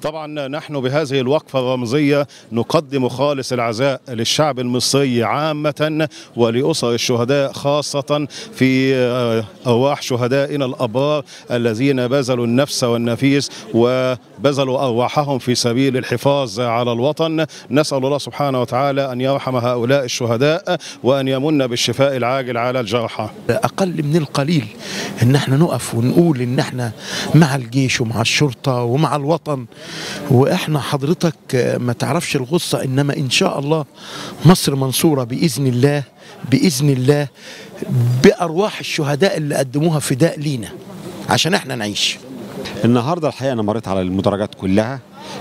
طبعا نحن بهذه الوقفة الرمزية نقدم خالص العزاء للشعب المصري عامة ولأسر الشهداء خاصة في أرواح شهدائنا الأبرار الذين بذلوا النفس والنفيس وبذلوا أرواحهم في سبيل الحفاظ على الوطن نسأل الله سبحانه وتعالى أن يرحم هؤلاء الشهداء وأن يمن بالشفاء العاجل على الجرحى اقل من القليل ان احنا نقف ونقول ان احنا مع الجيش ومع الشرطه ومع الوطن واحنا حضرتك ما تعرفش الغصه انما ان شاء الله مصر منصوره باذن الله باذن الله بارواح الشهداء اللي قدموها فداء لينا عشان احنا نعيش النهارده الحقيقه انا مريت على المدرجات كلها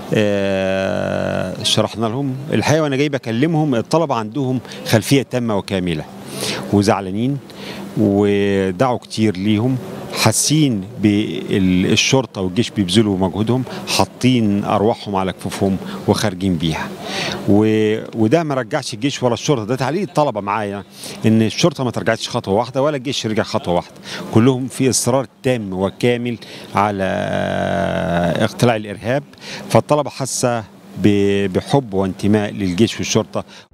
آه، شرحنا لهم الحقيقه وانا جاي بكلمهم الطلبه عندهم خلفيه تامه وكامله وزعلانين ودعوا كتير ليهم حاسين بالشرطه والجيش بيبذلوا مجهودهم حاطين ارواحهم على كفوفهم وخارجين بيها و... وده ما رجعش الجيش ولا الشرطه ده تعليق الطلبه معايا ان الشرطه ما ترجعتش خطوه واحده ولا الجيش رجع خطوه واحده كلهم في اصرار تام وكامل على اقتلاع الارهاب فالطلبه حاسه ب- بحب وانتماء للجيش والشرطه